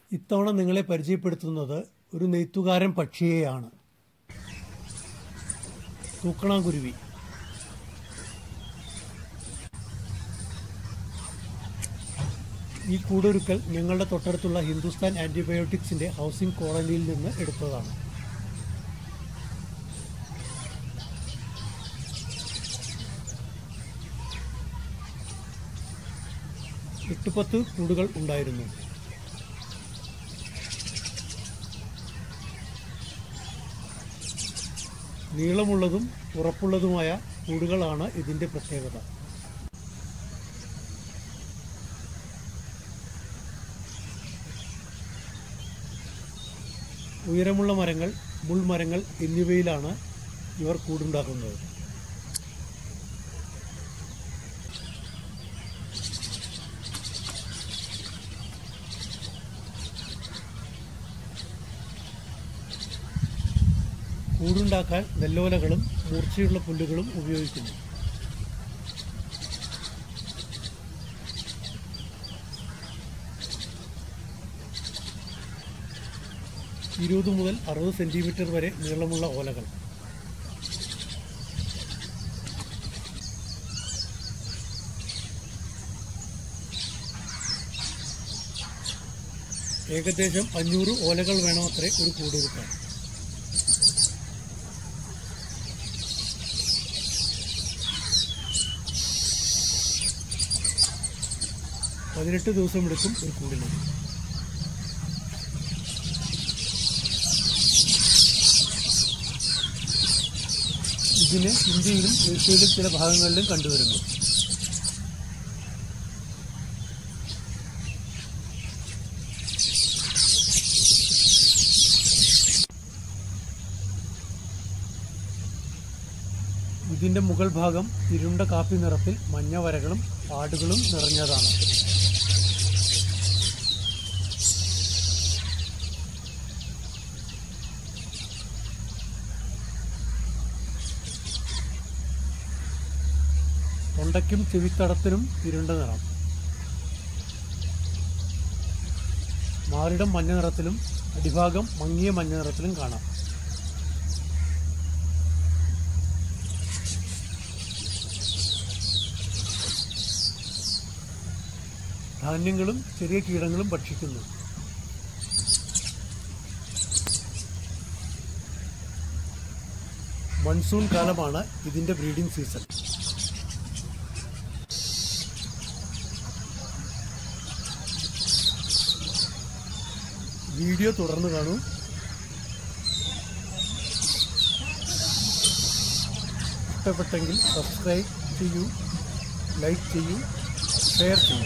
ഇത്തവണ നിങ്ങളെ പരിചയപ്പെടുത്തുന്നത് ഒരു നെയ്ത്തുകാരൻ പക്ഷിയെയാണ് തൂക്കണാങ്കുരുവി ഈ കൂടൊരുക്കൽ ഞങ്ങളുടെ തൊട്ടടുത്തുള്ള ഹിന്ദുസ്ഥാൻ ആന്റിബയോട്ടിക്സിന്റെ ഹൗസിംഗ് കോളനിയിൽ നിന്ന് എടുത്തതാണ് എട്ട് പത്ത് കൂടുകൾ ഉണ്ടായിരുന്നു നീളമുള്ളതും ഉറപ്പുള്ളതുമായ കൂടുകളാണ് ഇതിന്റെ പ്രത്യേകത ഉയരമുള്ള മരങ്ങൾ മുൾമരങ്ങൾ എന്നിവയിലാണ് ഇവർ കൂടുണ്ടാക്കുന്നത് കൂടുണ്ടാക്കാൻ നെല്ലോലകളും മൂർച്ചയുള്ള പുല്ലുകളും ഉപയോഗിക്കുന്നു ഇരുപത് മുതൽ അറുപത് സെന്റിമീറ്റർ വരെ നീളമുള്ള ഓലകൾ ഏകദേശം അഞ്ഞൂറ് ഓലകൾ വേണമത്രേ ഒരു കൂട് വെക്കാൻ പതിനെട്ട് ദിവസം എടുക്കും ഒരു കൂടിന് ഇതിന് ഇന്ത്യയിലും ഏഷ്യയിലും ചില ഭാഗങ്ങളിലും കണ്ടുവരുന്നു ഇതിന്റെ മുകൾ ഭാഗം ഇരുണ്ട കാപ്പി നിറത്തിൽ മഞ്ഞ വരകളും പാടുകളും നിറഞ്ഞതാണ് തൊണ്ടയ്ക്കും ചെവിത്തടത്തിനും ഇരുണ്ട നിറം മാറിടം മഞ്ഞ നിറത്തിലും അടിഭാഗം മങ്ങിയ മഞ്ഞ നിറത്തിലും കാണാം ധാന്യങ്ങളും ചെറിയ കീടങ്ങളും ഭക്ഷിക്കുന്നു മൺസൂൺ കാലമാണ് ഇതിന്റെ ബ്രീഡിംഗ് സീസൺ വീഡിയോ തുടർന്ന് കാണൂ ഇഷ്ടപ്പെട്ടെങ്കിൽ സബ്സ്ക്രൈബ് ചെയ്യൂ ലൈക്ക് ചെയ്യൂ ഷെയർ ചെയ്യൂ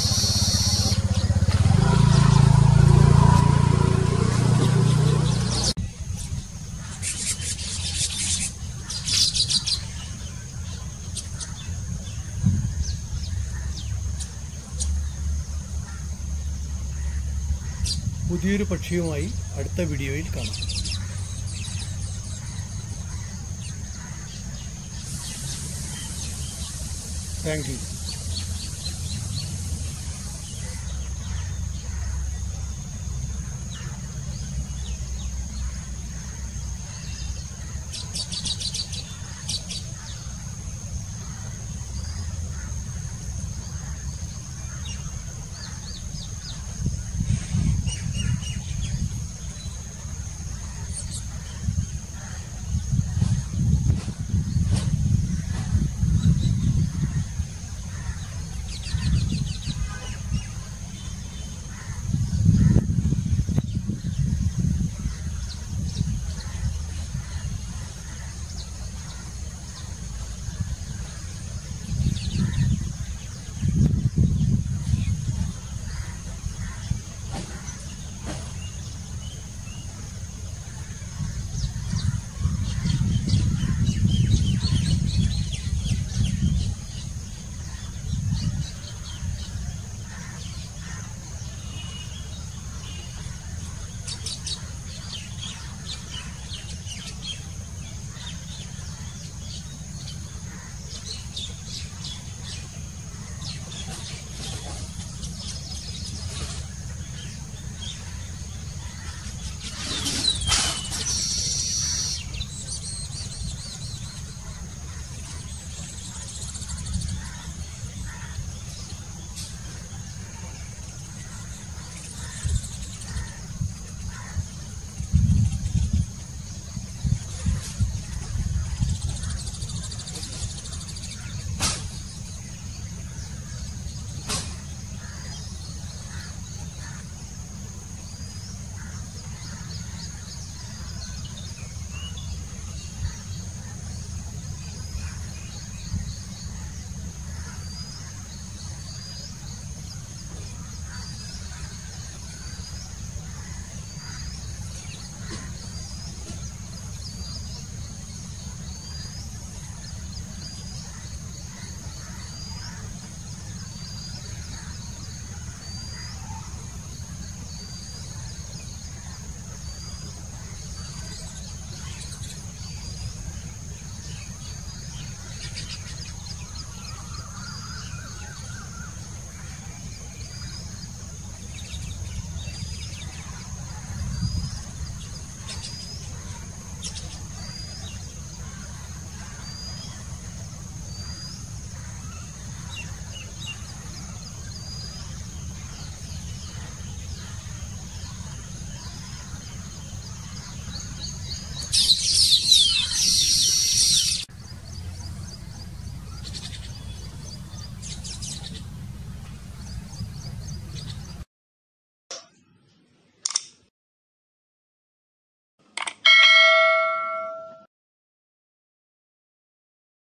പുതിയൊരു പക്ഷിയുമായി അടുത്ത വീഡിയോയിൽ കാണാം താങ്ക് യു